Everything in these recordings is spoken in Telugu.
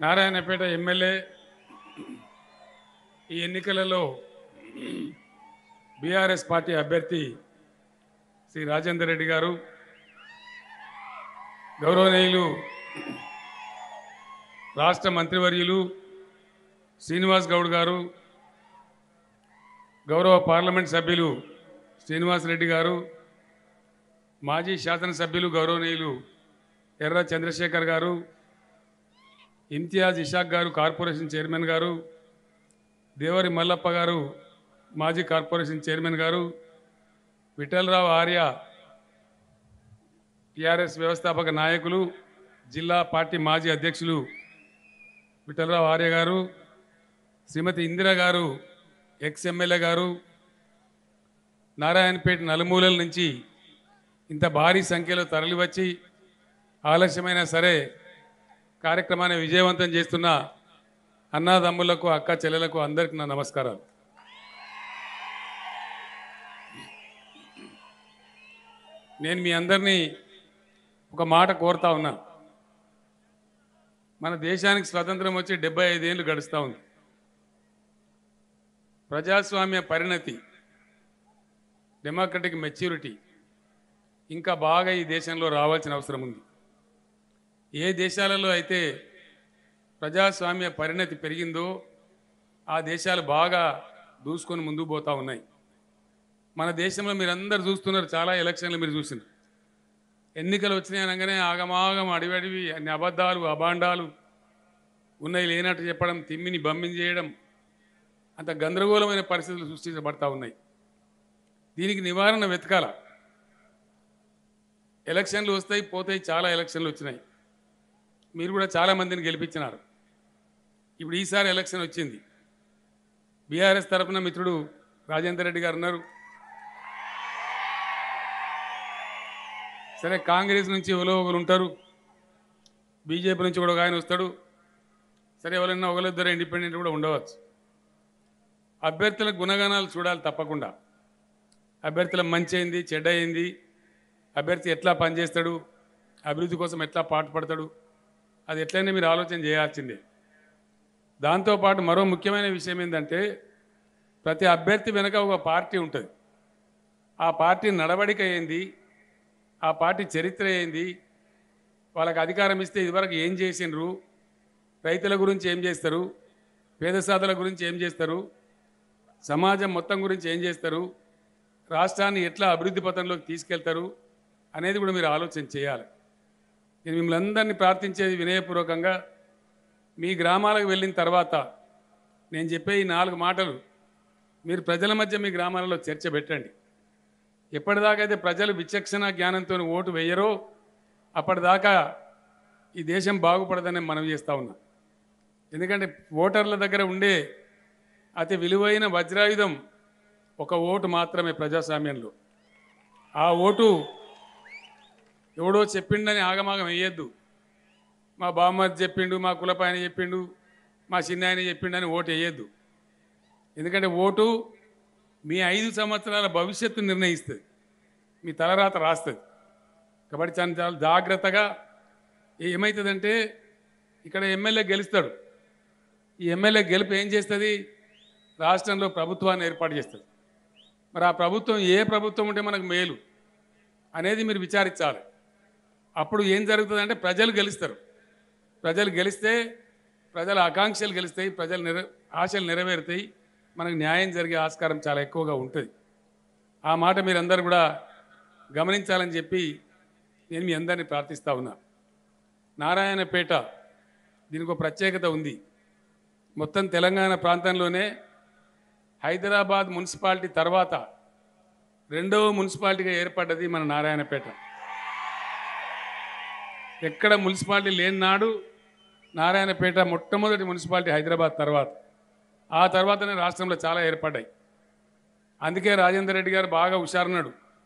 నారాయణపేట ఎమ్మెల్యే ఈ ఎన్నికలలో బీఆర్ఎస్ పార్టీ అభ్యర్థి శ్రీ రాజేందర్ రెడ్డి గారు గౌరవనీయులు రాష్ట్ర మంత్రివర్యులు శ్రీనివాస్ గౌడ్ గారు గౌరవ పార్లమెంట్ సభ్యులు శ్రీనివాస్ రెడ్డి గారు మాజీ శాసనసభ్యులు గౌరవనీయులు ఎర్ర చంద్రశేఖర్ గారు ఇంతియాజ్ ఇషాక్ గారు కార్పొరేషన్ చైర్మన్ గారు దేవరి మల్లప్ప గారు మాజీ కార్పొరేషన్ చైర్మన్ గారు విఠలరావు ఆర్య టిఆర్ఎస్ వ్యవస్థాపక నాయకులు జిల్లా పార్టీ మాజీ అధ్యక్షులు విఠలరావు ఆర్య గారు శ్రీమతి ఇందిరా గారు ఎక్స్ ఎమ్మెల్యే గారు నారాయణపేట నలుమూలల నుంచి ఇంత భారీ సంఖ్యలో తరలివచ్చి ఆలస్యమైనా సరే కార్యక్రమాన్ని విజయవంతం చేస్తున్న అన్నాదమ్ములకు అక్క చెల్లెలకు అందరికీ నా నమస్కారాలు నేను మీ అందరినీ ఒక మాట కోరుతా ఉన్నా మన దేశానికి స్వతంత్రం వచ్చి డెబ్బై ఐదేళ్ళు గడుస్తూ ఉంది ప్రజాస్వామ్య పరిణతి డెమోక్రటిక్ మెచ్యూరిటీ ఇంకా బాగా ఈ దేశంలో రావాల్సిన అవసరం ఉంది ఏ దేశాలలో అయితే ప్రజాస్వామ్య పరిణతి పెరిగిందో ఆ దేశాలు బాగా దూసుకొని ముందుకు పోతూ ఉన్నాయి మన దేశంలో మీరు అందరు చూస్తున్నారు చాలా ఎలక్షన్లు మీరు చూసినారు ఎన్నికలు వచ్చినాయి అనగానే ఆగమాగం అడివి అడివి అన్ని అబద్ధాలు అభాండాలు ఉన్నాయి లేనట్టు చెప్పడం తిమ్మిని బమ్మిని చేయడం అంత గందరగోళమైన పరిస్థితులు సృష్టించబడతా ఉన్నాయి దీనికి నివారణ వెతకాల ఎలక్షన్లు వస్తాయి పోతాయి చాలా ఎలక్షన్లు వచ్చినాయి మీరు కూడా చాలా మందిని గెలిపించినారు ఇప్పుడు ఈసారి ఎలక్షన్ వచ్చింది బీఆర్ఎస్ తరఫున మిత్రుడు రాజేందర్ రెడ్డి గారు ఉన్నారు సరే కాంగ్రెస్ నుంచి ఎవరో ఒకరు ఉంటారు బీజేపీ నుంచి కూడా ఒక ఆయన వస్తాడు సరే ఎవరైనా ఒకరిద్దరు ఇండిపెండెంట్ కూడా ఉండవచ్చు అభ్యర్థుల గుణగణాలు చూడాలి తప్పకుండా అభ్యర్థుల మంచి అయింది చెడ్డ అయింది అభ్యర్థి ఎట్లా పనిచేస్తాడు అభివృద్ధి కోసం ఎట్లా పాటుపడతాడు అది ఎట్లయినా మీరు ఆలోచన చేయాల్సిందే దాంతోపాటు మరో ముఖ్యమైన విషయం ఏంటంటే ప్రతి అభ్యర్థి వెనుక ఒక పార్టీ ఉంటుంది ఆ పార్టీ నడవడిక ఏంది ఆ పార్టీ చరిత్ర ఏంది వాళ్ళకి అధికారం ఇస్తే ఇదివరకు ఏం చేసిండ్రు రైతుల గురించి ఏం చేస్తారు పేద సాధుల గురించి ఏం చేస్తారు సమాజం మొత్తం గురించి ఏం చేస్తారు రాష్ట్రాన్ని ఎట్లా అభివృద్ధి పథంలోకి తీసుకెళ్తారు అనేది కూడా మీరు ఆలోచన చేయాలి నేను మిమ్మల్ని అందరినీ ప్రార్థించేది వినయపూర్వకంగా మీ గ్రామాలకు వెళ్ళిన తర్వాత నేను చెప్పే ఈ నాలుగు మాటలు మీరు ప్రజల మధ్య మీ గ్రామాలలో చర్చ పెట్టండి ఎప్పటిదాకైతే ప్రజలు విచక్షణ జ్ఞానంతో ఓటు వేయరో అప్పటిదాకా ఈ దేశం బాగుపడదని మనం చేస్తూ ఉన్నాం ఎందుకంటే ఓటర్ల దగ్గర ఉండే అతి విలువైన వజ్రాయుధం ఒక ఓటు మాత్రమే ప్రజాస్వామ్యంలో ఆ ఓటు ఎవడో చెప్పిండని ఆగమాగం వేయద్దు మా బామ్మది చెప్పిండు మా కులపాయన చెప్పిండు మా చిన్న ఆయన చెప్పిండని ఓటు వేయద్దు ఎందుకంటే ఓటు మీ ఐదు సంవత్సరాల భవిష్యత్తు నిర్ణయిస్తుంది మీ తలరాత రాస్తుంది కాబట్టి చాలా చాలా జాగ్రత్తగా ఏమవుతుందంటే ఇక్కడ ఎమ్మెల్యే గెలుస్తాడు ఈ ఎమ్మెల్యే గెలుపు ఏం చేస్తుంది రాష్ట్రంలో ప్రభుత్వాన్ని ఏర్పాటు చేస్తుంది మరి ఆ ప్రభుత్వం ఏ ప్రభుత్వం ఉంటే మనకు మేలు అనేది మీరు విచారించాలి అప్పుడు ఏం జరుగుతుందంటే ప్రజలు గెలుస్తారు ప్రజలు గెలిస్తే ప్రజల ఆకాంక్షలు గెలుస్తాయి ప్రజల నెర ఆశలు నెరవేరుతాయి మనకు న్యాయం జరిగే ఆస్కారం చాలా ఎక్కువగా ఉంటుంది ఆ మాట మీరందరూ కూడా గమనించాలని చెప్పి నేను మీ అందరినీ ప్రార్థిస్తా ఉన్నా నారాయణపేట దీనికి ఒక ప్రత్యేకత ఉంది మొత్తం తెలంగాణ ప్రాంతంలోనే హైదరాబాద్ మున్సిపాలిటీ తర్వాత రెండవ మున్సిపాలిటీగా ఏర్పడ్డది మన నారాయణపేట ఎక్కడ మున్సిపాలిటీ లేని నాడు నారాయణపేట మొట్టమొదటి మున్సిపాలిటీ హైదరాబాద్ తర్వాత ఆ తర్వాతనే రాష్ట్రంలో చాలా ఏర్పడ్డాయి అందుకే రాజేందర్ రెడ్డి గారు బాగా హుషారున్నాడు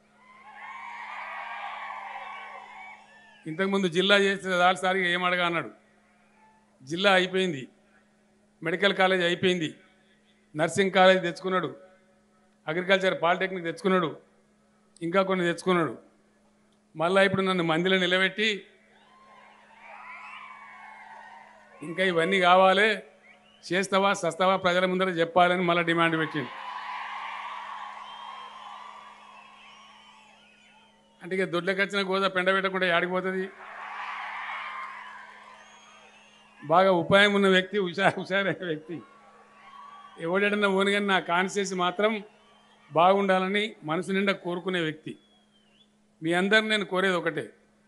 ఇంతకుముందు జిల్లా చేస్తే దాల్సారిగా ఏం అడగా అన్నాడు జిల్లా అయిపోయింది మెడికల్ కాలేజ్ అయిపోయింది నర్సింగ్ కాలేజ్ తెచ్చుకున్నాడు అగ్రికల్చర్ పాలిటెక్నిక్ తెచ్చుకున్నాడు ఇంకా కొన్ని తెచ్చుకున్నాడు మళ్ళీ ఇప్పుడు నన్ను మందిలో నిలబెట్టి ఇంకా ఇవన్నీ కావాలి చేస్తావా సస్తావా ప్రజల ముందర చెప్పాలని మళ్ళీ డిమాండ్ పెట్టిండు అంటే ఇక దొడ్లకు వచ్చిన గోదా పెండ పెట్టకుండా ఆడిపోతుంది బాగా ఉపాయం ఉన్న వ్యక్తి హుషారు హుషారైన వ్యక్తి ఎవడన్నా ఓనిగాని నా కాన్షియస్ మాత్రం బాగుండాలని మనసు నిండా కోరుకునే వ్యక్తి మీ అందరిని నేను కోరేది ఒకటే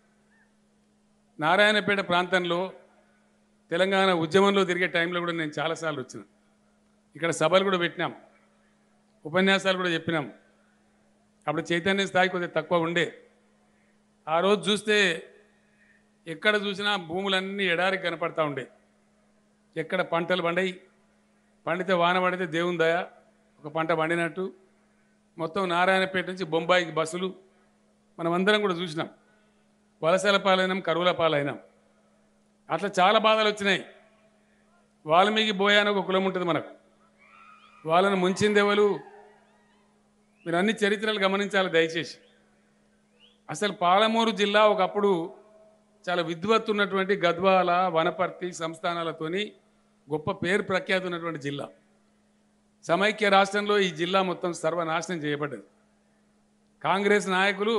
నారాయణపేట ప్రాంతంలో తెలంగాణ ఉద్యమంలో తిరిగే టైంలో కూడా నేను చాలాసార్లు వచ్చిన ఇక్కడ సభలు కూడా పెట్టినాం ఉపన్యాసాలు కూడా చెప్పినాం అప్పుడు చైతన్య స్థాయి కొద్దిగా తక్కువ ఉండే ఆ రోజు చూస్తే ఎక్కడ చూసినా భూములన్నీ ఎడారికి కనపడతా ఉండే ఎక్కడ పంటలు పండాయి పండితే వాన పడితే దేవుని దయ ఒక పంట పండినట్టు మొత్తం నారాయణపేట నుంచి బొంబాయికి బస్సులు మనమందరం కూడా చూసినాం వలసల పాలైనాం కరువుల పాలైనాం అట్లా చాలా బాధలు వచ్చినాయి వాల్మీకి బోయాని ఒక కులం ఉంటుంది మనకు వాళ్ళను ముంచింది ఎవరు మీరు అన్ని చరిత్రలు గమనించాలి దయచేసి అసలు పాలమూరు జిల్లా ఒకప్పుడు చాలా విద్వత్తు ఉన్నటువంటి గద్వాల వనపర్తి సంస్థానాలతోని గొప్ప పేరు ప్రఖ్యాతి ఉన్నటువంటి జిల్లా సమైక్య రాష్ట్రంలో ఈ జిల్లా మొత్తం సర్వనాశనం చేయబడ్డది కాంగ్రెస్ నాయకులు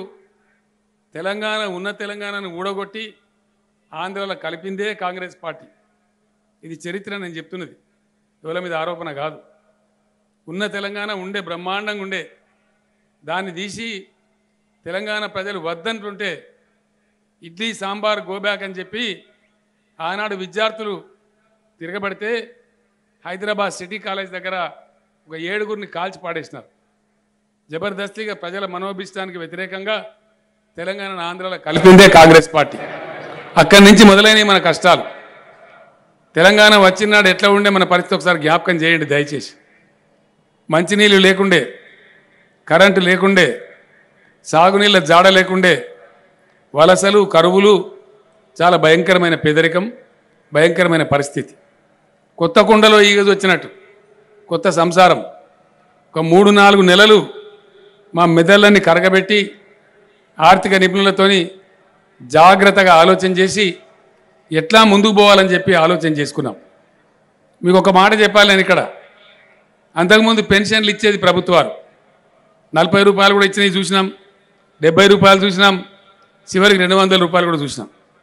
తెలంగాణ ఉన్న తెలంగాణను ఊడగొట్టి ఆంధ్రలో కలిపిందే కాంగ్రెస్ పార్టీ ఇది చరిత్ర నేను చెప్తున్నది ఎవరి మీద ఆరోపణ కాదు ఉన్న తెలంగాణ ఉండే బ్రహ్మాండంగా ఉండే దాన్ని తీసి తెలంగాణ ప్రజలు వద్దంటుంటే ఇడ్లీ సాంబార్ గోబ్యాక్ అని చెప్పి ఆనాడు విద్యార్థులు తిరగబడితే హైదరాబాద్ సిటీ కాలేజ్ దగ్గర ఒక ఏడుగురిని కాల్చి పాడేసినారు జబర్దస్తిగా ప్రజల మనోభిష్టానికి వ్యతిరేకంగా తెలంగాణ ఆంధ్రలో కలిపిందే కాంగ్రెస్ పార్టీ అక్కడి నుంచి మొదలైనవి మన కష్టాలు తెలంగాణ వచ్చినాడు ఎట్లా ఉండే మన పరిస్థితి ఒకసారి జ్ఞాపకం చేయండి దయచేసి మంచినీళ్ళు లేకుండే కరెంటు లేకుండే సాగునీళ్ళ జాడ లేకుండే వలసలు కరువులు చాలా భయంకరమైన పేదరికం భయంకరమైన పరిస్థితి కొత్త కుండలో ఈగజు వచ్చినట్టు కొత్త సంసారం ఒక మూడు నాలుగు నెలలు మా మెదళ్ళని కరగబెట్టి ఆర్థిక నిపుణులతోని జాగ్రత్తగా ఆలోచన చేసి ఎట్లా ముందుకు పోవాలని చెప్పి ఆలోచన చేసుకున్నాం మీకు ఒక మాట చెప్పాలి నేను ఇక్కడ అంతకుముందు పెన్షన్లు ఇచ్చేది ప్రభుత్వాలు నలభై రూపాయలు కూడా ఇచ్చినవి చూసినాం డెబ్బై రూపాయలు చూసినాం చివరికి రెండు వందల రూపాయలు కూడా చూసినాం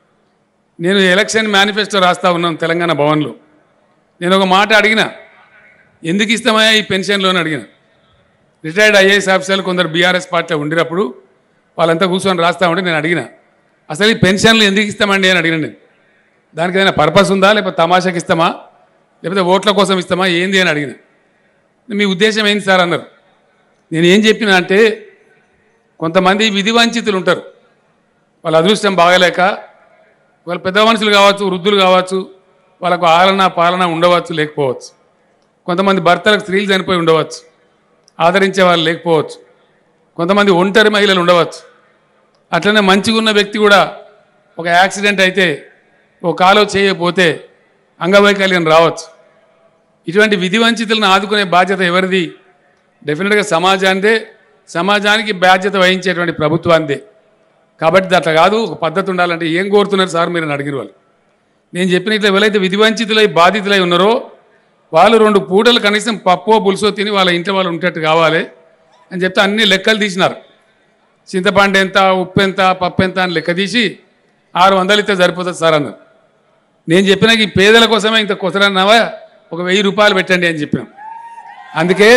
నేను ఎలక్షన్ మేనిఫెస్టో రాస్తా ఉన్నాను తెలంగాణ భవన్లో నేను ఒక మాట అడిగిన ఎందుకు ఇస్తామయ్యా ఈ పెన్షన్లో అని అడిగిన రిటైర్డ్ ఐఏఎస్ ఆఫీసర్లు కొందరు బీఆర్ఎస్ పార్టీలో ఉండినప్పుడు వాళ్ళంతా కూర్చొని రాస్తా ఉంటే నేను అడిగిన అసలు ఈ పెన్షన్లు ఎందుకు ఇస్తామండి అని అడిగిన నేను దానికి ఏదైనా పర్పస్ ఉందా లేకపోతే తమాషాకి ఇస్తామా లేకపోతే ఓట్ల కోసం ఇస్తామా ఏంది అని అడిగిన మీ ఉద్దేశం ఏంది సార్ అన్నారు నేను ఏం చెప్పిన అంటే కొంతమంది విధి వంచితులు ఉంటారు వాళ్ళ అదృష్టం బాగలేక వాళ్ళ పెద్ద మనుషులు కావచ్చు వృద్ధులు కావచ్చు వాళ్ళకు ఆలన పాలన ఉండవచ్చు లేకపోవచ్చు కొంతమంది భర్తలకు స్త్రీలు చనిపోయి ఉండవచ్చు ఆదరించే వాళ్ళు లేకపోవచ్చు కొంతమంది ఒంటరి మహిళలు ఉండవచ్చు అట్లనే మంచిగా ఉన్న వ్యక్తి కూడా ఒక యాక్సిడెంట్ అయితే ఒక కాలో చేయకపోతే అంగవైకల్యం రావచ్చు ఇటువంటి విధి వంచితులను ఆదుకునే బాధ్యత ఎవరిది డెఫినెట్గా సమాజానిదే సమాజానికి బాధ్యత వహించేటువంటి ప్రభుత్వానిదే కాబట్టి అట్లా కాదు ఒక పద్ధతి ఉండాలంటే ఏం కోరుతున్నారు సార్ మీరు అని అడిగిన వాళ్ళు నేను చెప్పిన ఇట్లా ఎవరైతే విధి వంచితులై బాధితులై ఉన్నారో వాళ్ళు రెండు పూటలు కనీసం పప్పో పులుసో తిని వాళ్ళ ఇంట్లో వాళ్ళు ఉండేట్టు కావాలి అని చెప్తే అన్ని లెక్కలు తీసినారు చింతపండు ఎంత ఉప్పు ఎంత పప్పు ఎంత అని లెక్క తీసి ఆరు వందలు ఇస్తే సరిపోతుంది సార్ అన్నారు నేను చెప్పిన ఈ పేదల కోసమే ఇంత కొసరన్నావా ఒక వెయ్యి రూపాయలు పెట్టండి అని చెప్పినాం అందుకే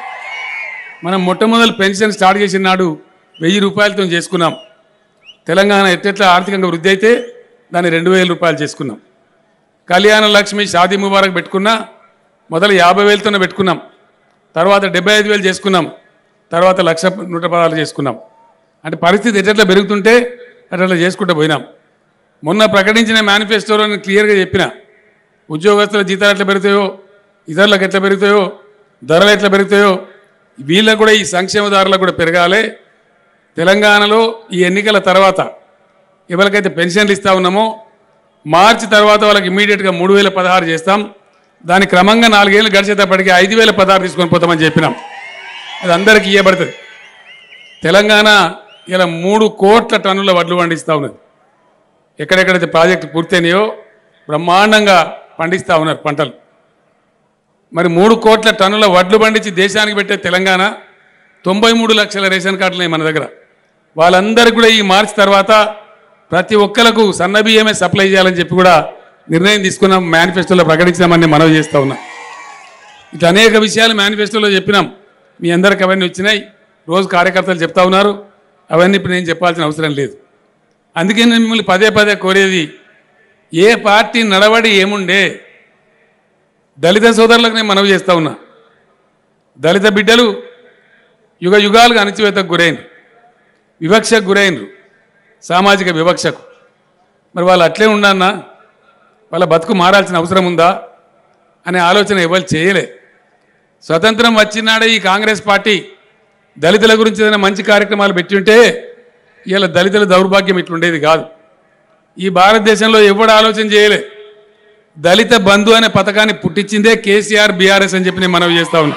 మనం మొట్టమొదటి పెన్షన్ స్టార్ట్ చేసిన నాడు వెయ్యి రూపాయలతో చేసుకున్నాం తెలంగాణ ఎట్టెట్లా ఆర్థికంగా వృద్ధి అయితే దాన్ని రెండు వేల రూపాయలు చేసుకున్నాం కళ్యాణ లక్ష్మి షాదీ ముబారక్ పెట్టుకున్నా మొదలు యాభై వేలతోనే పెట్టుకున్నాం తర్వాత డెబ్బై ఐదు వేలు చేసుకున్నాం తర్వాత లక్ష నూట పదాలు చేసుకున్నాం అంటే పరిస్థితి ఎట్లా పెరుగుతుంటే అట్లా చేసుకుంటూ పోయినాం మొన్న ప్రకటించిన మేనిఫెస్టోలో నేను క్లియర్గా చెప్పిన ఉద్యోగస్తుల జీతాలు ఎట్లా పెరుగుతాయో ఇతరులకు ఎట్లా పెరుగుతాయో ధరలు ఎట్లా పెరుగుతాయో వీళ్ళకు కూడా ఈ సంక్షేమదారులకు కూడా పెరగాలి తెలంగాణలో ఈ ఎన్నికల తర్వాత ఎవరికైతే పెన్షన్లు ఇస్తా ఉన్నామో మార్చి తర్వాత వాళ్ళకి ఇమీడియట్గా మూడు వేల పదహారు చేస్తాం దాని క్రమంగా నాలుగేళ్ళు గడిచేటప్పటికి ఐదు వేల పదహారు తీసుకొని పోతామని చెప్పినాం అది అందరికీ ఇవ్వబడుతుంది తెలంగాణ ఇలా మూడు కోట్ల టన్నుల వడ్లు పండిస్తూ ఉన్నది ఎక్కడెక్కడైతే ప్రాజెక్టు పూర్తయినాయో బ్రహ్మాండంగా పండిస్తూ ఉన్నారు పంటలు మరి మూడు కోట్ల టన్నుల వడ్లు పండించి దేశానికి పెట్టే తెలంగాణ తొంభై మూడు లక్షల రేషన్ కార్డులు ఉన్నాయి మన దగ్గర వాళ్ళందరికీ కూడా ఈ మార్చి తర్వాత ప్రతి ఒక్కరికి సన్న బియ్యమే సప్లై చేయాలని చెప్పి కూడా నిర్ణయం తీసుకున్నాం మేనిఫెస్టోలో ప్రకటించామని నేను మనవి చేస్తా ఉన్నా ఇట్లా అనేక విషయాలు మేనిఫెస్టోలో చెప్పినాం మీ అందరికి అవన్నీ వచ్చినాయి రోజు కార్యకర్తలు చెప్తా ఉన్నారు అవన్నీ ఇప్పుడు నేను చెప్పాల్సిన అవసరం లేదు అందుకే నేను మిమ్మల్ని పదే పదే కోరేది ఏ పార్టీ నడవడి ఏముండే దళిత సోదరులకు నేను మనవి చేస్తా ఉన్నా దళిత బిడ్డలు యుగ యుగాలుగా అణచివేతకు గురైనరు వివక్షకు గురైనరు సామాజిక వివక్షకు మరి వాళ్ళు అట్లే ఉండన్నా వాళ్ళ బతుకు మారాల్సిన అవసరం ఉందా అనే ఆలోచన ఎవరు చేయలే స్వతంత్రం వచ్చినాడే ఈ కాంగ్రెస్ పార్టీ దళితుల గురించి ఏదైనా మంచి కార్యక్రమాలు పెట్టి ఉంటే ఇలా దళితుల దౌర్భాగ్యం ఇట్లుండేది కాదు ఈ భారతదేశంలో ఎవడు ఆలోచన చేయలే దళిత బంధు అనే పథకాన్ని పుట్టించిందే కేసీఆర్ బీఆర్ఎస్ అని చెప్పి నేను మనవి చేస్తా ఉన్నా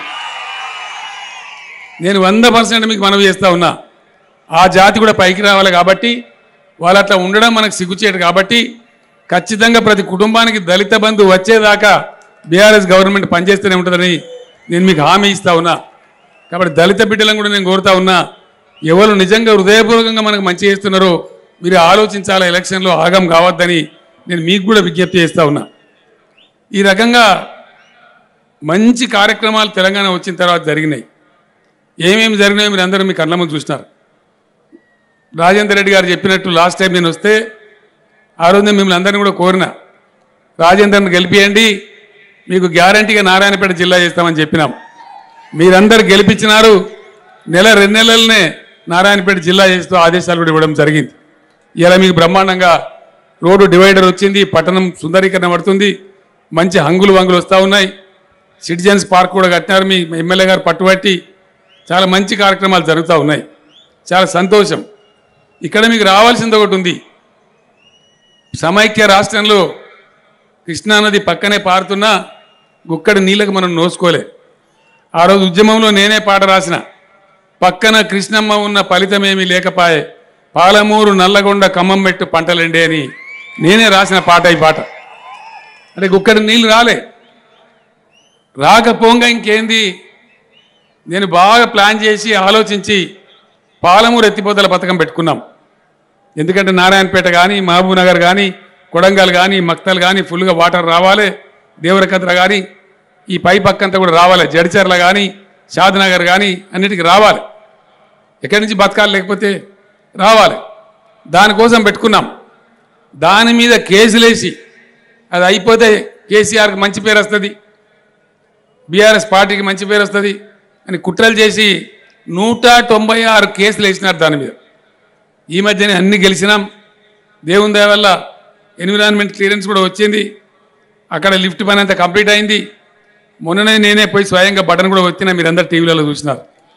నేను వంద పర్సెంట్ మీకు మనవి చేస్తా ఉన్నా ఆ జాతి కూడా పైకి రావాలి కాబట్టి వాళ్ళు అట్లా ఉండడం మనకు సిగ్గుచేయడు కాబట్టి ఖచ్చితంగా ప్రతి కుటుంబానికి దళిత బంధు వచ్చేదాకా బీఆర్ఎస్ గవర్నమెంట్ పనిచేస్తూనే ఉంటుందని నేను మీకు హామీ ఇస్తా ఉన్నా కాబట్టి దళిత బిడ్డలను కూడా నేను కోరుతా ఉన్నా ఎవరు నిజంగా హృదయపూర్వకంగా మనకు మంచి చేస్తున్నారో మీరు ఆలోచించాలా ఎలక్షన్లో ఆగం కావద్దని నేను మీకు కూడా విజ్ఞప్తి చేస్తా ఉన్నా ఈ రకంగా మంచి కార్యక్రమాలు తెలంగాణ వచ్చిన తర్వాత జరిగినాయి ఏమేమి జరిగినాయో మీరు అందరూ మీ కళ్ళ ముందు చూసినారు రాజేందర్ రెడ్డి గారు చెప్పినట్టు లాస్ట్ టైం నేను వస్తే ఆ రోజు నేను మిమ్మల్ని అందరినీ కూడా కోరిన రాజేందర్ని గెలిపియండి మీకు గ్యారంటీగా నారాయణపేట జిల్లా చేస్తామని చెప్పినాం మీరందరు గెలిపించినారు నెల రెండు నెలలనే నారాయణపేట జిల్లా చేస్తూ ఆదేశాలు కూడా ఇవ్వడం జరిగింది ఇలా మీకు బ్రహ్మాండంగా రోడ్డు డివైడర్ వచ్చింది పట్టణం సుందరీకరణ పడుతుంది మంచి హంగులు వంగులు వస్తూ ఉన్నాయి సిటిజన్స్ పార్క్ కూడా కట్టినారు మీ ఎమ్మెల్యే గారు పట్టుబట్టి చాలా మంచి కార్యక్రమాలు జరుగుతూ ఉన్నాయి చాలా సంతోషం ఇక్కడ మీకు రావాల్సింది ఒకటి ఉంది సమైక్య రాష్ట్రంలో కృష్ణానది పక్కనే పారుతున్నా గుక్కడి నీళ్ళకు మనం నోసుకోలే ఆ రోజు ఉద్యమంలో నేనే పాట రాసిన పక్కన కృష్ణమ్మ ఉన్న ఫలితమేమీ లేకపాయే పాలమూరు నల్లగొండ ఖమ్మం పెట్టు పంటలండి అని నేనే రాసిన పాట ఈ పాట అంటే గుక్కడి నీళ్ళు రాలే రాకపోంగా ఇంకేంది నేను బాగా ప్లాన్ చేసి ఆలోచించి పాలమూరు ఎత్తిపోతల పథకం పెట్టుకున్నాం ఎందుకంటే నారాయణపేట కానీ మహబూబ్ నగర్ కానీ కొడంగల్ కానీ మక్తల్ కానీ ఫుల్గా వాటర్ రావాలి దేవరకద్ర కానీ ఈ పై పక్కంతా కూడా రావాలి జడిచర్ల కానీ షాద్నగర్ కానీ అన్నిటికీ రావాలి ఎక్కడి నుంచి బతకాలి లేకపోతే రావాలి దానికోసం పెట్టుకున్నాం దాని మీద కేసులేసి అది అయిపోతే కేసీఆర్కి మంచి పేరు వస్తుంది బీఆర్ఎస్ పార్టీకి మంచి పేరు వస్తుంది అని కుట్రలు చేసి నూట తొంభై ఆరు కేసులు వేసినారు దాని మీద ఈ మధ్యనే అన్ని గెలిచినాం దేవుని దయ వల్ల ఎన్విరాన్మెంట్ క్లియరెన్స్ కూడా వచ్చింది అక్కడ లిఫ్ట్ పని అంతా కంప్లీట్ అయింది మొన్ననే నేనే పోయి స్వయంగా బటన్ కూడా వచ్చినా మీరందరూ టీవీలలో చూసినారు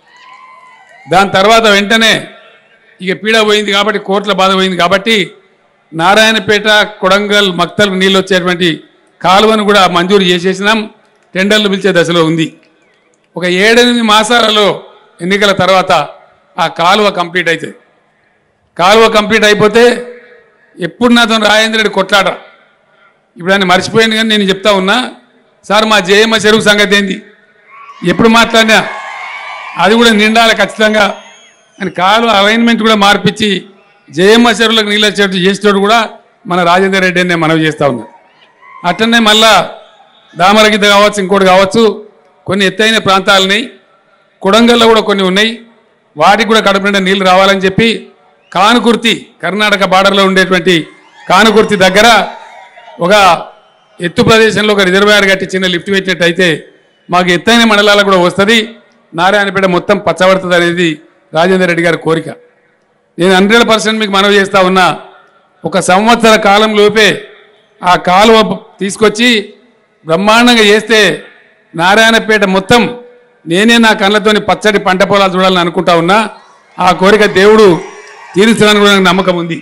దాని తర్వాత వెంటనే ఇక పీడ పోయింది కాబట్టి కోర్టుల బాధ పోయింది కాబట్టి నారాయణపేట కొడంగల్ మక్తలకు నీళ్ళు వచ్చేటువంటి కాలువను కూడా మంజూరు చేసేసినాం టెండర్లు పిలిచే దశలో ఉంది ఒక ఏడెనిమిది మాసాలలో ఎన్నికల తర్వాత ఆ కాలువ కంప్లీట్ అవుతుంది కాలువ కంప్లీట్ అయిపోతే ఎప్పుడు నాతో రాజేంద్ర రెడ్డి కొట్లాట ఇప్పుడు ఆయన మర్చిపోయింది కానీ నేను చెప్తా ఉన్నా సార్ మా జయమ్మ చెరువు సంగతి ఏంది ఎప్పుడు మాట్లాడినా అది కూడా నిండాలి ఖచ్చితంగా అని కాలువ అలైన్మెంట్ కూడా మార్పించి జయమ్మ చెరువులకు నీళ్ళు వచ్చేట్టు చేసేటోడు కూడా మన రాజేందర్ రెడ్డి అని నేను మనవి చేస్తా ఉన్నా అట్లనే మళ్ళా దామరగిద్ద కావచ్చు ఇంకోటి కావచ్చు కొన్ని ఎత్తైన ప్రాంతాలని కొడంగల్లో కూడా కొన్ని ఉన్నాయి వాటికి కూడా కడుపు నిండా నీళ్లు రావాలని చెప్పి కానుకుర్తి కర్ణాటక బార్డర్లో ఉండేటువంటి కానుకుర్తి దగ్గర ఒక ఎత్తు ప్రదేశంలో ఒక రిజర్వాయర్ కట్టి చిన్న లిఫ్ట్ పెట్టినట్టయితే మాకు ఎత్తైన మండలాలకు కూడా వస్తుంది నారాయణపేట మొత్తం పచ్చబడుతుంది అనేది రాజేందర్ రెడ్డి గారి కోరిక నేను హండ్రెడ్ పర్సెంట్ మీకు మనవి చేస్తా ఉన్నా ఒక సంవత్సర కాలం లోపే ఆ కాలువ తీసుకొచ్చి బ్రహ్మాండంగా చేస్తే నారాయణపేట మొత్తం నేనే నా కళ్ళతోని పచ్చడి పంట పొలాలు చూడాలని అనుకుంటా ఉన్నా ఆ కోరిక దేవుడు తీరుస్తానని కూడా నాకు నమ్మకం ఉంది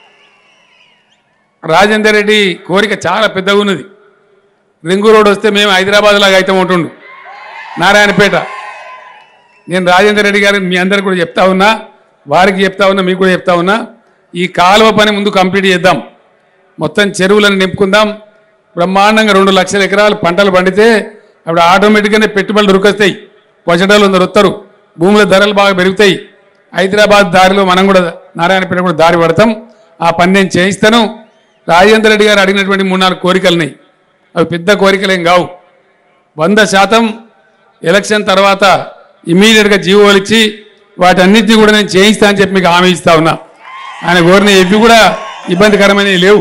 రాజేందర్ రెడ్డి కోరిక చాలా పెద్దగా ఉన్నది రింగు రోడ్ వస్తే మేము హైదరాబాద్ లాగా అయితే ఉంటుండు నారాయణపేట నేను రాజేందర్ రెడ్డి గారిని మీ అందరికి కూడా చెప్తా ఉన్నా వారికి చెప్తా ఉన్నా మీకు కూడా చెప్తా ఉన్నా ఈ కాలువ పని ముందు కంప్లీట్ చేద్దాం మొత్తం చెరువులను నింపుకుందాం బ్రహ్మాండంగా రెండు లక్షల ఎకరాలు పంటలు పండితే అప్పుడు ఆటోమేటిక్గానే పెట్టుబడులు రుకొస్తాయి వచ్చేటోళ్ళు అందరు వస్తారు భూముల ధరలు బాగా పెరుగుతాయి హైదరాబాద్ దారిలో మనం కూడా నారాయణపేట కూడా దారి పడతాం ఆ పని నేను చేయిస్తాను రాజేంద్ర రెడ్డి గారు అడిగినటువంటి మూడు నాలుగు కోరికలున్నాయి అవి పెద్ద కోరికలేం కావు వంద శాతం ఎలక్షన్ తర్వాత ఇమీడియట్గా జీవోలు ఇచ్చి వాటన్నిటిని కూడా నేను చేయిస్తా అని చెప్పి మీకు హామీ ఇస్తా ఉన్నా ఆయన కోరిన ఇవి కూడా ఇబ్బందికరమైనవి లేవు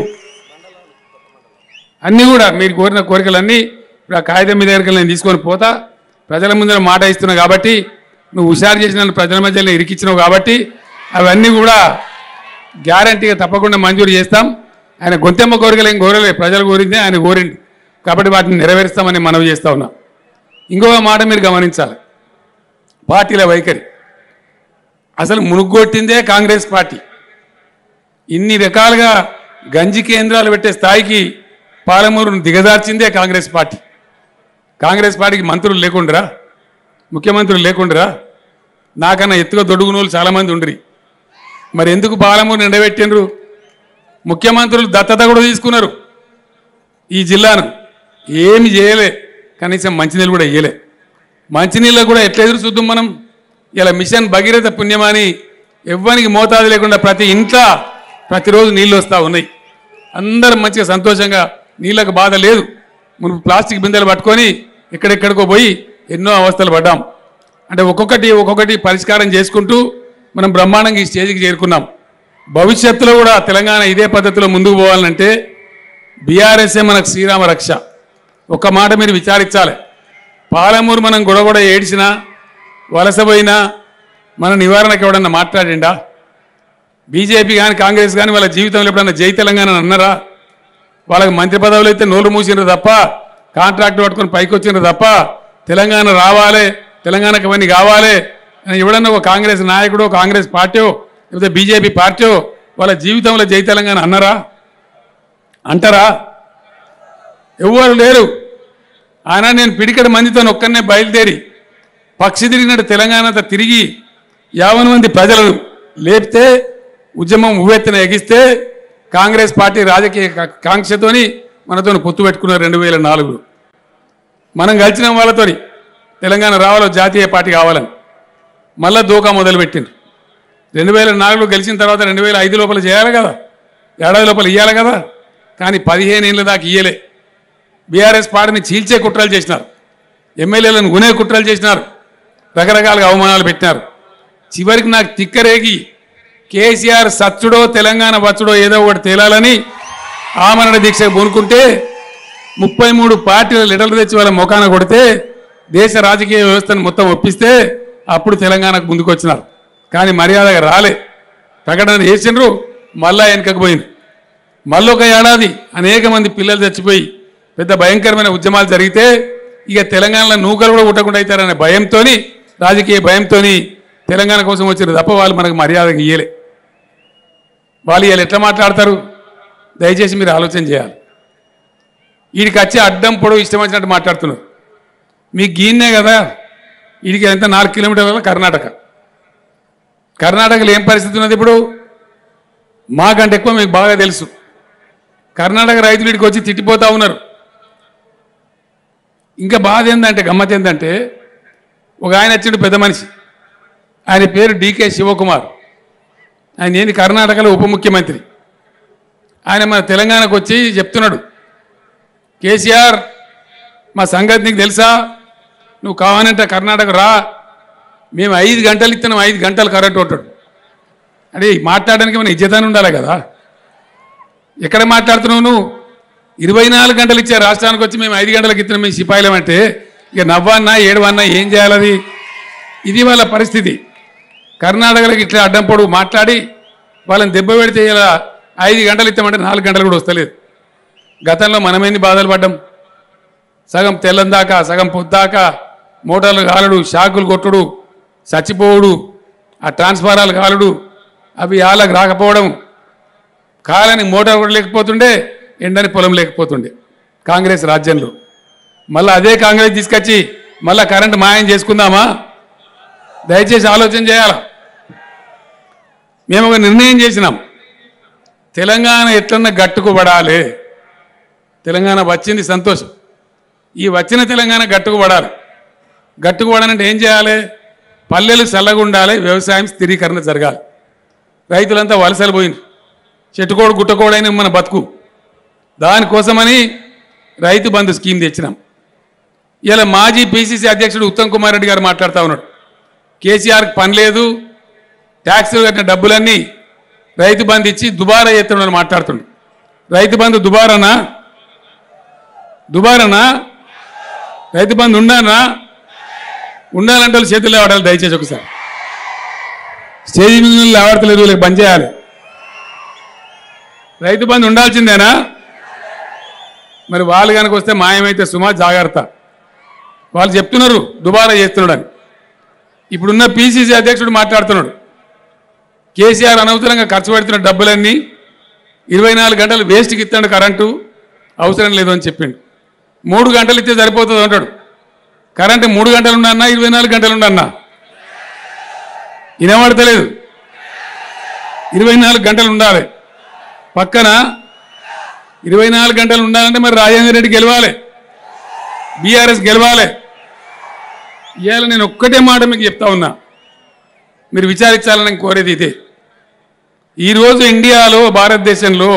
అన్నీ కూడా మీరు కోరిన కోరికలన్నీ ఇప్పుడు ఆ కాగితం మీద దగ్గరికి నేను తీసుకొని పోతా ప్రజల ముందర మాట ఇస్తున్నా కాబట్టి నువ్వు హుషారు చేసి నన్ను ప్రజల మధ్యలో ఇరికిచ్చినావు కాబట్టి అవన్నీ కూడా గ్యారంటీగా తప్పకుండా మంజూరు చేస్తాం ఆయన గొంతెమ్మ కోరికలు ఏం కోరలేదు ప్రజలు కోరిందే ఆయన కోరిండు కాబట్టి వాటిని నెరవేరుస్తామని మనవి చేస్తా ఉన్నా ఇంకొక మాట మీరు గమనించాలి పార్టీల వైఖరి అసలు మునుగొట్టిందే కాంగ్రెస్ పార్టీ ఇన్ని రకాలుగా గంజి కేంద్రాలు పెట్టే స్థాయికి పాలమూరును దిగజార్చిందే కాంగ్రెస్ పార్టీ కాంగ్రెస్ పార్టీకి మంత్రులు లేకుండరా ముఖ్యమంత్రులు లేకుండరా నాకన్నా ఎత్తుగా దొడుగున వాళ్ళు చాలామంది ఉండ్రి మరి ఎందుకు పాలమూరు నిండబెట్టిండ్రు ముఖ్యమంత్రులు దత్తత కూడా తీసుకున్నారు ఈ జిల్లాను ఏమి చేయలే కనీసం మంచినీళ్ళు కూడా ఇయ్యలే మంచినీళ్ళు కూడా ఎట్లా ఎదురు చూద్దాం మనం ఇలా మిషన్ భగీరథ పుణ్యమాని ఎవ్వనికి మోతాదు లేకుండా ప్రతి ఇంట్లో ప్రతిరోజు నీళ్ళు వస్తూ ఉన్నాయి అందరం మంచిగా సంతోషంగా నీళ్ళకు బాధ లేదు మనం ప్లాస్టిక్ బిందెలు పట్టుకొని ఎక్కడెక్కడికో పోయి ఎన్నో అవస్థలు పడ్డాం అంటే ఒక్కొక్కటి ఒక్కొక్కటి పరిష్కారం చేసుకుంటూ మనం బ్రహ్మాండంగా ఈ స్టేజ్కి చేరుకున్నాం భవిష్యత్తులో కూడా తెలంగాణ ఇదే పద్ధతిలో ముందుకు పోవాలంటే బీఆర్ఎస్ఏ మనకు శ్రీరామ రక్ష ఒక మాట మీరు విచారించాలి పాలమూరు మనం గొడవ ఏడిచినా వలసపోయినా మన నివారణకు ఎవడన్నా మాట్లాడిండా బీజేపీ కానీ కాంగ్రెస్ కానీ వాళ్ళ జీవితంలో ఎప్పుడన్నా జై తెలంగాణ అని అన్నారా వాళ్ళకి మంత్రి పదవులు అయితే నోరు మూసినారు తప్ప కాంట్రాక్ట్ పట్టుకొని పైకి వచ్చినారు తప్ప తెలంగాణ రావాలి తెలంగాణకు అవన్నీ కావాలి అని ఎవడన్నా ఒక కాంగ్రెస్ నాయకుడు కాంగ్రెస్ పార్టీ లేకపోతే బీజేపీ పార్టీ వాళ్ళ జీవితంలో జై తెలంగాణ అన్నారా అంటారా ఎవ్వరు లేరు ఆయన నేను పిడికడ మందితో ఒక్కనే బయలుదేరి పక్షి తిరిగినట్టు తెలంగాణ అంతా తిరిగి యావన మంది ప్రజలను లేపితే ఉద్యమం ఉవ్వెత్తున ఎగిస్తే కాంగ్రెస్ పార్టీ రాజకీయ కా- కాంక్షతోని మనతో పొత్తు పెట్టుకున్నారు రెండు వేల నాలుగులో మనం కలిసిన వాళ్ళతోని తెలంగాణ రావాలో జాతీయ పార్టీ కావాలని మళ్ళా దూకా మొదలుపెట్టిండ్రు రెండు వేల నాలుగులో గెలిచిన తర్వాత రెండు వేల ఐదు లోపల చేయాలి కదా ఏడాది లోపల ఇవ్వాలి కదా కానీ పదిహేను ఏళ్ళ దాకా ఇయ్యలే బీఆర్ఎస్ పార్టీని చీల్చే కుట్రలు చేసినారు ఎమ్మెల్యేలను గునే కుట్రలు చేసినారు రకరకాలుగా అవమానాలు పెట్టినారు చివరికి నాకు తిక్కరేగి కేసీఆర్ సచ్చుడో తెలంగాణ వచ్చుడో ఏదో ఒకటి తేలాలని ఆమరణ దీక్ష పూనుకుంటే ముప్పై మూడు పార్టీల లీడర్లు తెచ్చి వాళ్ళ ముఖాన కొడితే దేశ రాజకీయ వ్యవస్థను మొత్తం ఒప్పిస్తే అప్పుడు తెలంగాణకు ముందుకు వచ్చినారు కానీ మర్యాదగా రాలే ప్రకటన చేసిండ్రు మళ్ళా వెనకకు పోయింది మళ్ళీ ఒక ఏడాది అనేక మంది పిల్లలు చచ్చిపోయి పెద్ద భయంకరమైన ఉద్యమాలు జరిగితే ఇక తెలంగాణలో నూకలు కూడా ఉట్టకుండా అవుతారనే భయంతోని రాజకీయ భయంతోని తెలంగాణ కోసం వచ్చిన తప్ప వాళ్ళు మనకు మర్యాదగా ఇయ్యలే వాళ్ళు వీళ్ళు ఎట్లా మాట్లాడతారు దయచేసి మీరు ఆలోచన చేయాలి వీడికి వచ్చి అడ్డం పొడవు ఇష్టం వచ్చినట్టు మాట్లాడుతున్నారు మీకు గీన్నే కదా వీడికి ఎంత నాలుగు కిలోమీటర్ల కర్ణాటక కర్ణాటకలో ఏం పరిస్థితి ఉన్నది ఇప్పుడు మాకంటే ఎక్కువ మీకు బాగా తెలుసు కర్ణాటక రైతులు ఇక్కడికి వచ్చి తిట్టిపోతా ఉన్నారు ఇంకా బాధ ఏంటంటే గమ్మత్ ఏంటంటే ఒక ఆయన వచ్చిండు పెద్ద మనిషి ఆయన పేరు డికే శివకుమార్ ఆయన ఏంది కర్ణాటకలో ఉప ముఖ్యమంత్రి ఆయన మన తెలంగాణకు వచ్చి చెప్తున్నాడు కేసీఆర్ మా సంగతి నీకు తెలుసా నువ్వు కావాలంటే కర్ణాటక రా మేము ఐదు గంటలు ఇస్తున్నాం ఐదు గంటలు కరెంట్ కొట్టాడు అంటే మాట్లాడడానికి మన ఇజ్జతాన్ని ఉండాలి కదా ఎక్కడ మాట్లాడుతున్నావు నువ్వు ఇరవై నాలుగు గంటలు ఇచ్చే రాష్ట్రానికి వచ్చి మేము ఐదు గంటలకు ఇస్తున్నాం మేము సిపాయిలం అంటే ఇక నవ్వన్నా ఏడవన్నా ఏం చేయాలది ఇది వాళ్ళ పరిస్థితి కర్ణాటకలకు ఇట్లా అడ్డం పొడుగు మాట్లాడి వాళ్ళని దెబ్బ పెడితే ఇలా ఐదు గంటలు ఇస్తామంటే నాలుగు గంటలు కూడా వస్తలేదు గతంలో మనమేంది బాధలు పడ్డాం సగం తెల్లం దాకా సగం పొద్దాకా మోటార్లు కాలుడు షాకులు కొట్టుడు చచ్చిపోవుడు ఆ ట్రాన్స్ఫారాలు కాలుడు అవి ఆలకు రాకపోవడం కాలని మోటార్ కూడా లేకపోతుండే ఎండని పొలం లేకపోతుండే కాంగ్రెస్ రాజ్యంలో మళ్ళీ అదే కాంగ్రెస్ తీసుకొచ్చి మళ్ళీ కరెంట్ మాయం చేసుకుందామా దయచేసి ఆలోచన చేయాలా మేము ఒక నిర్ణయం చేసినాం తెలంగాణ ఎట్లన్నా గట్టుకుపడాలి తెలంగాణ వచ్చింది సంతోషం ఈ వచ్చిన తెలంగాణ గట్టుకు పడాలి గట్టుకు పడాలంటే ఏం చేయాలి పల్లెలు చల్లగా ఉండాలి వ్యవసాయం స్థిరీకరణ జరగాలి రైతులంతా వలసలు పోయింది చెట్టుకోడు గుట్టకోడైన మన బతుకు దానికోసమని రైతు బంధు స్కీమ్ తెచ్చినాం ఇలా మాజీ పిసిసి అధ్యక్షుడు ఉత్తమ్ కుమార్ రెడ్డి గారు మాట్లాడుతూ ఉన్నాడు కేసీఆర్కి పని లేదు ట్యాక్సులు కట్టిన డబ్బులన్నీ రైతు బంధు ఇచ్చి దుబారా చేస్తున్నాడని మాట్లాడుతుండు రైతు బంధు దుబారానా దుబారానా రైతు బంధు ఉండానా ఉండాలంటే వాళ్ళు చేతులు లేవడాలి దయచేసి ఒకసారి స్టేజ్ మీద లేవడతలేదు వీళ్ళకి బంద్ చేయాలి రైతు బంధు ఉండాల్సిందేనా మరి వాళ్ళు కనుక వస్తే మాయమైతే సుమా జాగ్రత్త వాళ్ళు చెప్తున్నారు దుబారా చేస్తున్నాడని ఇప్పుడున్న పిసిసి అధ్యక్షుడు మాట్లాడుతున్నాడు కేసీఆర్ అనవసరంగా ఖర్చు పెడుతున్న డబ్బులన్నీ ఇరవై నాలుగు గంటలు వేస్ట్కి ఇస్తాడు కరెంటు అవసరం లేదు అని చెప్పిండు మూడు గంటలు ఇస్తే సరిపోతుంది అంటాడు కరెంటు మూడు గంటలు ఉండన్నా ఇరవై నాలుగు గంటలు ఉండన్నా వినబడతలేదు ఇరవై నాలుగు గంటలు ఉండాలి పక్కన ఇరవై నాలుగు గంటలు ఉండాలంటే మరి రాజేంద్ర రెడ్డి గెలవాలి బీఆర్ఎస్ గెలవాలి ఇవాళ నేను ఒక్కటే మాట మీకు చెప్తా ఉన్నా మీరు విచారించాలని నేను కోరేది ఇదే ఈరోజు ఇండియాలో భారతదేశంలో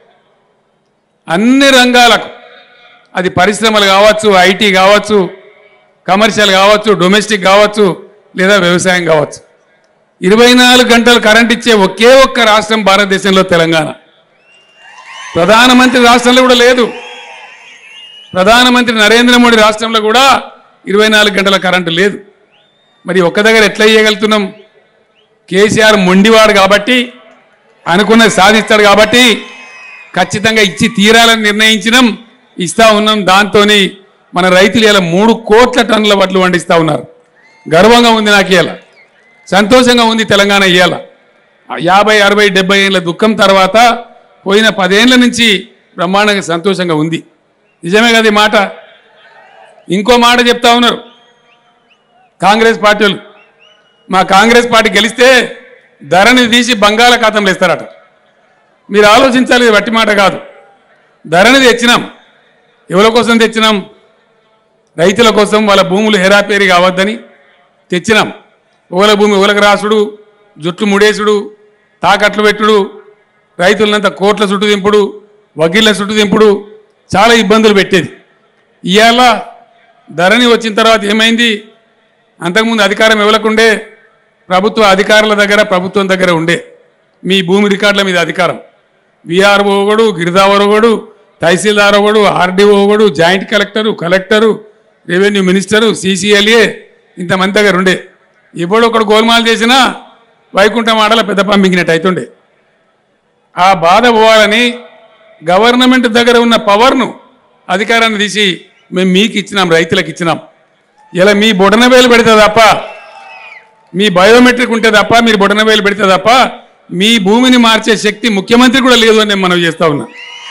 అన్ని రంగాలకు అది పరిశ్రమలు కావచ్చు ఐటీ కావచ్చు కమర్షియల్ కావచ్చు డొమెస్టిక్ కావచ్చు లేదా వ్యవసాయం కావచ్చు ఇరవై నాలుగు గంటలు కరెంట్ ఇచ్చే ఒకే ఒక్క రాష్ట్రం భారతదేశంలో తెలంగాణ ప్రధానమంత్రి రాష్ట్రంలో కూడా లేదు ప్రధానమంత్రి నరేంద్ర మోడీ రాష్ట్రంలో కూడా ఇరవై నాలుగు గంటల కరెంటు లేదు మరి ఒక్క దగ్గర ఎట్లా ఇయ్యగలుగుతున్నాం కేసీఆర్ మొండివాడు కాబట్టి అనుకున్నది సాధిస్తాడు కాబట్టి ఖచ్చితంగా ఇచ్చి తీరాలని నిర్ణయించినాం ఇస్తా ఉన్నాం దాంతో మన రైతులు ఇలా మూడు కోట్ల టన్నుల వడ్లు పండిస్తా ఉన్నారు గర్వంగా ఉంది నాకు ఇలా సంతోషంగా ఉంది తెలంగాణ ఇవాళ యాభై అరవై డెబ్బై ఏళ్ళ దుఃఖం తర్వాత పోయిన పదేళ్ల నుంచి బ్రహ్మాండంగా సంతోషంగా ఉంది నిజమే కదా ఈ మాట ఇంకో మాట చెప్తా ఉన్నారు కాంగ్రెస్ పార్టీ వాళ్ళు మా కాంగ్రెస్ పార్టీ గెలిస్తే ధరని తీసి బంగాళాఖాతంలో ఇస్తారట మీరు ఆలోచించాలి ఇది వట్టి మాట కాదు ధరని తెచ్చినాం ఎవరి కోసం తెచ్చినాం రైతుల కోసం వాళ్ళ భూములు హెరాపేరి కావద్దని తెచ్చినాం ఓల భూమి ఓలకు రాసుడు జుట్లు ముడేసుడు తాకట్లు పెట్టుడు రైతులంతా కోట్ల చుట్టు దింపుడు వకీళ్ళ చుట్టు దింపుడు చాలా ఇబ్బందులు పెట్టేది ఇవాళ ధరణి వచ్చిన తర్వాత ఏమైంది అంతకుముందు అధికారం ఇవ్వలేకుండే ప్రభుత్వ అధికారుల దగ్గర ప్రభుత్వం దగ్గర ఉండే మీ భూమి రికార్డుల మీద అధికారం విఆర్ఓ ఒకడు గిరిదావర్ ఒకడు తహసీల్దార్ ఒకడు ఆర్డీఓ ఒకడు joint collector collector revenue minister CCLA ఇంతమంది దగ్గర ఉండే ఇప్పుడు ఒకడు గోల్మాల్ చేసినా వైకుంఠం ఆడల పెద్ద పంపించినట్టు అవుతుండే ఆ బాధ పోవాలని గవర్నమెంట్ దగ్గర ఉన్న పవర్ను అధికారాన్ని తీసి మేము మీకు ఇచ్చినాం రైతులకు ఇచ్చినాం ఇలా మీ బొడనవేలు పెడితే తప్ప మీ బయోమెట్రిక్ ఉంటే తప్ప మీరు బొడనవేలు పెడితే తప్ప మీ భూమిని మార్చే శక్తి ముఖ్యమంత్రి కూడా లేదు అని నేను మనం చేస్తా ఉన్నా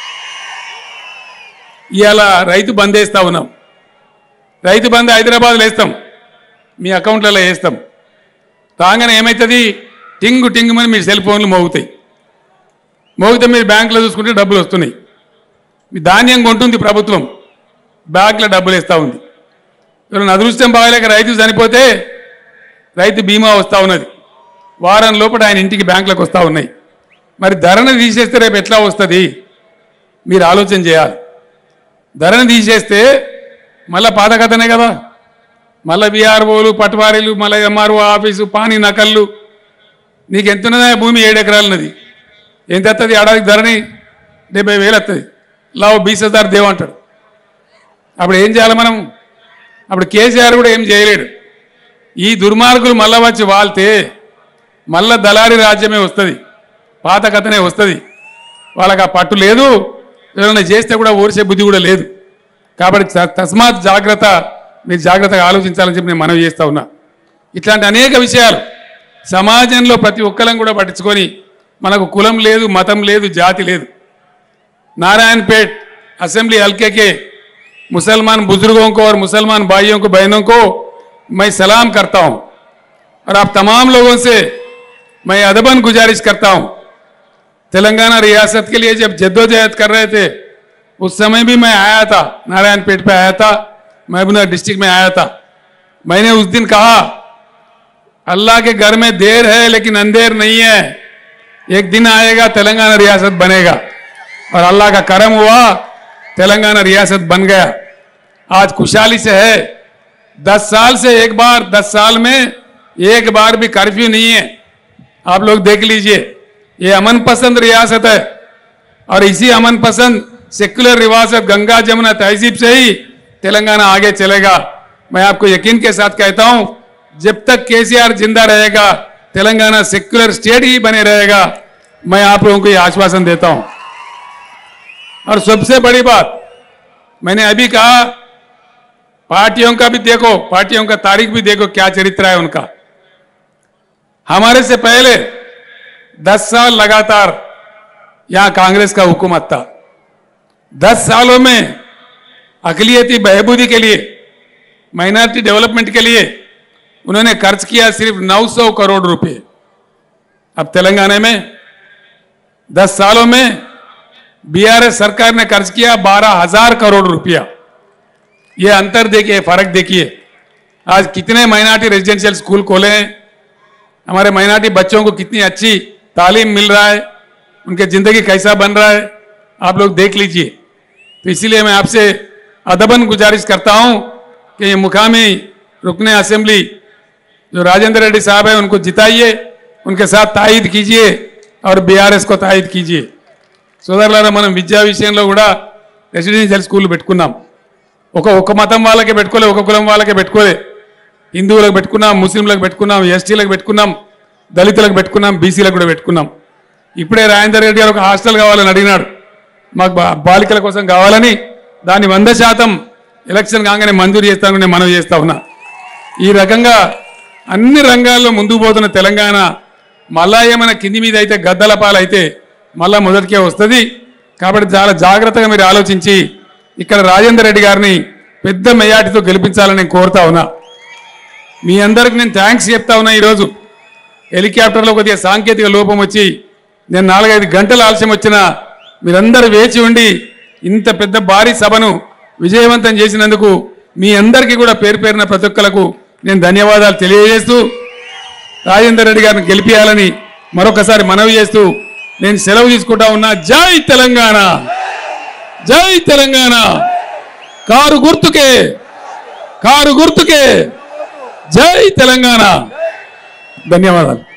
ఇవాళ రైతు బంద్ వేస్తా ఉన్నాం రైతు బంద్ హైదరాబాద్లో వేస్తాం మీ అకౌంట్లలో వేస్తాం రాగానే ఏమవుతుంది టింగు టింగుమని మీ సెల్ ఫోన్లు మోగుతాయి మోగితే మీరు బ్యాంకులో చూసుకుంటే డబ్బులు వస్తున్నాయి మీ ధాన్యం కొంటుంది ప్రభుత్వం బ్యాంకులో డబ్బులు ఇస్తూ ఉంది ఎవరైనా అదృష్టం బాగలేక రైతు చనిపోతే రైతు బీమా వస్తూ ఉన్నది వారం లోపల ఆయన ఇంటికి బ్యాంకులకు వస్తూ ఉన్నాయి మరి ధరను తీసేస్తే రేపు ఎట్లా వస్తుంది మీరు ఆలోచన చేయాలి ధరను తీసేస్తే మళ్ళా పాత కథనే కదా మళ్ళీ బీఆర్ఓలు పట్వారీలు మళ్ళీ ఎంఆర్ఓ ఆఫీసు పాని నకళ్ళు నీకు ఎంత ఉన్నదా భూమి ఏడు ఎకరాలున్నది ఎంత వస్తుంది ఏడాదికి ధరని డెబ్బై వేలు వస్తుంది లావు బీస్ హజార్ దేవ్ అంటాడు అప్పుడు ఏం చేయాలి మనం అప్పుడు కేసీఆర్ కూడా ఏం చేయలేడు ఈ దుర్మార్గులు మళ్ళా వచ్చి వాళ్తే మళ్ళా దళారి రాజ్యమే వస్తుంది పాత కథనే వస్తుంది వాళ్ళకి ఆ పట్టు లేదు ఏదైనా చేస్తే కూడా ఓర్చే బుద్ధి కూడా లేదు కాబట్టి త- తస్మాత్ జాగ్రత్త మీరు జాగ్రత్తగా ఆలోచించాలని చెప్పి నేను మనవి చేస్తా ఉన్నా ఇట్లాంటి అనేక విషయాలు సమాజంలో ప్రతి ఒక్కరం కూడా పట్టించుకొని మనకు కులం లేదు మతం లేదు జాతి లేదు नारायणपेट असेंबली हल्के के मुसलमान बुजुर्गों को और मुसलमान भाइयों को बहनों को मैं सलाम करता हूं और आप तमाम लोगों से मैं अदबन गुजारिश करता हूं तेलंगाना रियासत के लिए जब जद्दोजहद कर रहे थे उस समय भी मैं आया था नारायणपेट पे आया था महबूबनगर डिस्ट्रिक्ट में आया था मैंने उस दिन कहा अल्लाह के घर में देर है लेकिन अंधेर नहीं है एक दिन आएगा तेलंगाना रियासत बनेगा और अल्लाह का करम हुआ तेलंगाना रियासत बन गया आज खुशहाली से है दस साल से एक बार दस साल में एक बार भी कर्फ्यू नहीं है आप लोग देख लीजिए ये अमन पसंद रियासत है और इसी अमन पसंद सेक्युलर रिवासत गंगा जमुना तहजीब से ही तेलंगाना आगे चलेगा मैं आपको यकीन के साथ कहता हूं जब तक केसीआर जिंदा रहेगा तेलंगाना सेक्युलर स्टेट ही बने रहेगा मैं आप लोगों को ये आश्वासन देता हूं और सबसे बड़ी बात मैंने अभी कहा पार्टियों का भी देखो पार्टियों का तारीख भी देखो क्या चरित्र है उनका हमारे से पहले दस साल लगातार यहां कांग्रेस का हुकूमत था दस सालों में अकलियती बहबूदी के लिए माइनॉरिटी डेवलपमेंट के लिए उन्होंने खर्च किया सिर्फ 900 करोड़ रुपए अब तेलंगाना में दस सालों में बीआरएस सरकार ने खर्च किया बारह हजार करोड़ रुपया ये अंतर देखिए फर्क देखिए आज कितने माइनॉरिटी रेजिडेंशियल स्कूल खोले हैं हमारे माइनॉरिटी बच्चों को कितनी अच्छी तालीम मिल रहा है उनके जिंदगी कैसा बन रहा है आप लोग देख लीजिए तो इसीलिए मैं आपसे अदबन गुजारिश करता हूं कि ये मुकामी रुकने असेंबली जो राजेंद्र रेड्डी साहब है उनको जिताइए उनके साथ तायद कीजिए और बीआरएस को तायद कीजिए సోదరులారా మనం విద్యా విషయంలో కూడా రెసిడెన్షియల్ స్కూల్ పెట్టుకున్నాం ఒక ఒక మతం వాళ్ళకే పెట్టుకోలే ఒక కులం వాళ్ళకే పెట్టుకోలే హిందువులకు పెట్టుకున్నాం ముస్లింలకు పెట్టుకున్నాం ఎస్టీలకు పెట్టుకున్నాం దళితులకు పెట్టుకున్నాం బీసీలకు కూడా పెట్టుకున్నాం ఇప్పుడే రాజేందర్ రెడ్డి గారు ఒక హాస్టల్ కావాలని అడిగినాడు మాకు బా- బాలికల కోసం కావాలని దాన్ని వంద శాతం ఎలక్షన్ కాగానే మంజూరు చేస్తానని నేను మనవి చేస్తా ఉన్నా ఈ రకంగా అన్ని రంగాల్లో ముందుకు పోతున్న తెలంగాణ మళ్ళా ఏమైనా కింది మీద అయితే గద్దల పాలైతే మళ్ళా మొదటికే వస్తుంది కాబట్టి చాలా జాగ్రత్తగా మీరు ఆలోచించి ఇక్కడ రాజేందర్ రెడ్డి గారిని పెద్ద మెజార్టీతో గెలిపించాలని నేను కోరుతా ఉన్నా మీ అందరికి నేను థ్యాంక్స్ చెప్తా ఉన్నా ఈరోజు హెలికాప్టర్లో కొద్దిగా సాంకేతిక లోపం వచ్చి నేను నాలుగైదు గంటల ఆలస్యం వచ్చినా మీరందరూ వేచి ఉండి ఇంత పెద్ద భారీ సభను విజయవంతం చేసినందుకు మీ అందరికీ కూడా పేరు పేరున ప్రతి ఒక్కలకు నేను ధన్యవాదాలు తెలియజేస్తూ రాజేందర్ రెడ్డి గారిని గెలిపించాలని మరొకసారి మనవి చేస్తూ నేను సెలవు తీసుకుంటా ఉన్నా జై తెలంగాణ జై తెలంగాణ కారు గుర్తుకే కారు గుర్తుకే జై తెలంగాణ ధన్యవాదాలు